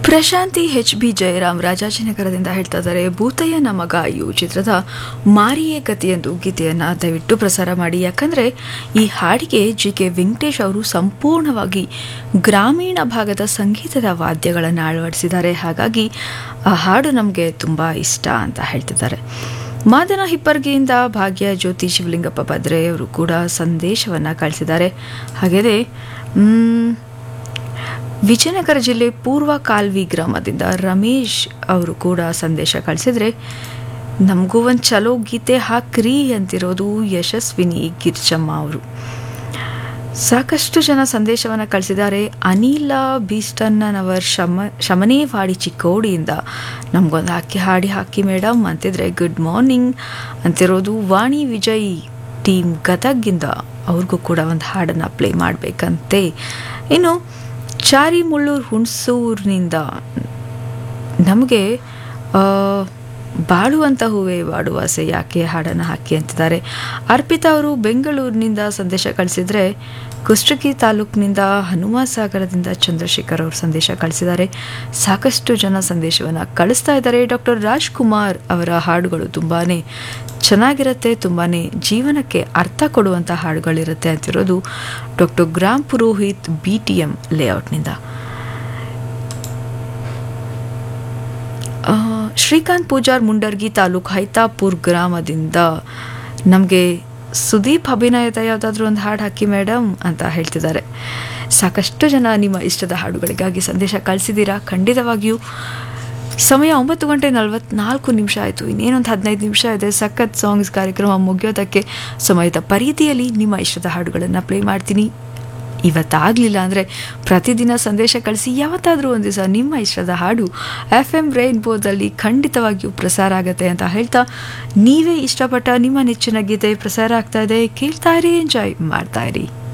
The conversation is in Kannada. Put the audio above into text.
ಪ್ರಶಾಂತಿ ಎಚ್ ಬಿ ಜಯರಾಮ್ ರಾಜಾಜಿನಗರದಿಂದ ಹೇಳ್ತಾ ಇದ್ದಾರೆ ಭೂತಯ್ಯನ ಮಗ ಇವು ಚಿತ್ರದ ಮಾರಿಯೇ ಕಥೆಯೆಂದು ಗೀತೆಯನ್ನ ದಯವಿಟ್ಟು ಪ್ರಸಾರ ಮಾಡಿ ಯಾಕಂದ್ರೆ ಈ ಹಾಡಿಗೆ ಜಿ ಕೆ ವೆಂಕಟೇಶ್ ಅವರು ಸಂಪೂರ್ಣವಾಗಿ ಗ್ರಾಮೀಣ ಭಾಗದ ಸಂಗೀತದ ವಾದ್ಯಗಳನ್ನು ಅಳವಡಿಸಿದ್ದಾರೆ ಹಾಗಾಗಿ ಆ ಹಾಡು ನಮಗೆ ತುಂಬ ಇಷ್ಟ ಅಂತ ಹೇಳ್ತಿದ್ದಾರೆ ಮಾದನ ಹಿಪ್ಪರ್ಗಿಯಿಂದ ಭಾಗ್ಯ ಜ್ಯೋತಿ ಶಿವಲಿಂಗಪ್ಪ ಭದ್ರೆ ಅವರು ಕೂಡ ಸಂದೇಶವನ್ನು ಕಳಿಸಿದ್ದಾರೆ ಹಾಗೆಯೇ ಮ್, ವಿಜಯನಗರ ಜಿಲ್ಲೆ ಪೂರ್ವ ಕಾಲ್ವಿ ಗ್ರಾಮದಿಂದ ರಮೇಶ್ ಅವರು ಕೂಡ ಸಂದೇಶ ಕಳಿಸಿದ್ರೆ ನಮಗೂ ಒಂದು ಚಲೋ ಗೀತೆ ಹಾಕ್ರಿ ಅಂತಿರೋದು ಯಶಸ್ವಿನಿ ಗಿರ್ಜಮ್ಮ ಅವರು ಸಾಕಷ್ಟು ಜನ ಸಂದೇಶವನ್ನು ಕಳಿಸಿದ್ದಾರೆ ಅನಿಲ ಬೀಸ್ಟನ್ನನವರ್ ಶಮ ಶಮನೇವಾಡಿ ಚಿಕ್ಕೋಡಿಯಿಂದ ನಮಗೊಂದು ಹಾಕಿ ಹಾಡಿ ಹಾಕಿ ಮೇಡಮ್ ಅಂತಿದ್ರೆ ಗುಡ್ ಮಾರ್ನಿಂಗ್ ಅಂತಿರೋದು ವಾಣಿ ವಿಜಯ್ ಟೀಮ್ ಗದಗಿಂದ ಅವ್ರಿಗೂ ಕೂಡ ಒಂದು ಹಾಡನ್ನು ಪ್ಲೇ ಮಾಡಬೇಕಂತೆ ಇನ್ನು ಚಾರಿ ಮುಳ್ಳೂರು ಹುಣಸೂರಿನಿಂದ ನಮಗೆ ಬಾಡುವಂಥ ಹೂವೇ ಬಾಡುವಾಸೆ ಯಾಕೆ ಹಾಡನ್ನು ಹಾಕಿ ಅಂತಿದ್ದಾರೆ ಅರ್ಪಿತಾ ಅವರು ಬೆಂಗಳೂರಿನಿಂದ ಸಂದೇಶ ಕಳಿಸಿದರೆ ಕುಷ್ಟಗಿ ತಾಲೂಕಿನಿಂದ ಹನುಮಸಾಗರದಿಂದ ಚಂದ್ರಶೇಖರ್ ಅವರು ಸಂದೇಶ ಕಳಿಸಿದ್ದಾರೆ ಸಾಕಷ್ಟು ಜನ ಸಂದೇಶವನ್ನು ಕಳಿಸ್ತಾ ಇದ್ದಾರೆ ಡಾಕ್ಟರ್ ರಾಜ್ಕುಮಾರ್ ಅವರ ಹಾಡುಗಳು ತುಂಬಾ ಚೆನ್ನಾಗಿರುತ್ತೆ ತುಂಬಾ ಜೀವನಕ್ಕೆ ಅರ್ಥ ಕೊಡುವಂಥ ಹಾಡುಗಳಿರುತ್ತೆ ಅಂತಿರೋದು ಡಾಕ್ಟರ್ ಗ್ರಾಮ್ ಪುರೋಹಿತ್ ಬಿ ಟಿ ಎಂ ಲೇಔಟ್ನಿಂದ ಆ, ಶ್ರೀಕಾಂತ್ ಪೂಜಾರ್ ಮುಂಡರ್ಗಿ ತಾಲೂಕು ಹೈತಾಪುರ್ ಗ್ರಾಮದಿಂದ ನಮಗೆ ಸುದೀಪ್ ಅಭಿನಯದ ಯಾವುದಾದ್ರೂ ಒಂದು ಹಾಡು ಹಾಕಿ ಮೇಡಮ್ ಅಂತ ಹೇಳ್ತಿದ್ದಾರೆ ಸಾಕಷ್ಟು ಜನ ನಿಮ್ಮ ಇಷ್ಟದ ಹಾಡುಗಳಿಗಾಗಿ ಸಂದೇಶ ಕಳಿಸಿದ್ದೀರಾ ಖಂಡಿತವಾಗಿಯೂ ಸಮಯ ಒಂಬತ್ತು ಗಂಟೆ ನಲವತ್ನಾಲ್ಕು ನಿಮಿಷ ಆಯಿತು ಇನ್ನೇನೊಂದು ಹದಿನೈದು ನಿಮಿಷ ಇದೆ ಸಖತ್ ಸಾಂಗ್ಸ್ ಕಾರ್ಯಕ್ರಮ ಮುಗಿಯೋದಕ್ಕೆ ಸಮಯದ ಪರಿಧಿಯಲ್ಲಿ ನಿಮ್ಮ ಇಷ್ಟದ ಹಾಡುಗಳನ್ನು ಪ್ಲೇ ಮಾಡ್ತೀನಿ ಇವತ್ತಾಗಲಿಲ್ಲ ಅಂದರೆ ಪ್ರತಿದಿನ ಸಂದೇಶ ಕಳಿಸಿ ಯಾವತ್ತಾದರೂ ಒಂದು ದಿವಸ ನಿಮ್ಮ ಇಷ್ಟದ ಹಾಡು ಎಫ್ ಎಮ್ ರೈನ್ಬೋದಲ್ಲಿ ಖಂಡಿತವಾಗಿಯೂ ಪ್ರಸಾರ ಆಗುತ್ತೆ ಅಂತ ಹೇಳ್ತಾ ನೀವೇ ಇಷ್ಟಪಟ್ಟ ನಿಮ್ಮ ನೆಚ್ಚಿನ ಗೀತೆ ಪ್ರಸಾರ ಆಗ್ತಾ ಇದೆ ಕೇಳ್ತಾ ಇರಿ ಎಂಜಾಯ್ ಮಾಡ್ತಾ ಇರಿ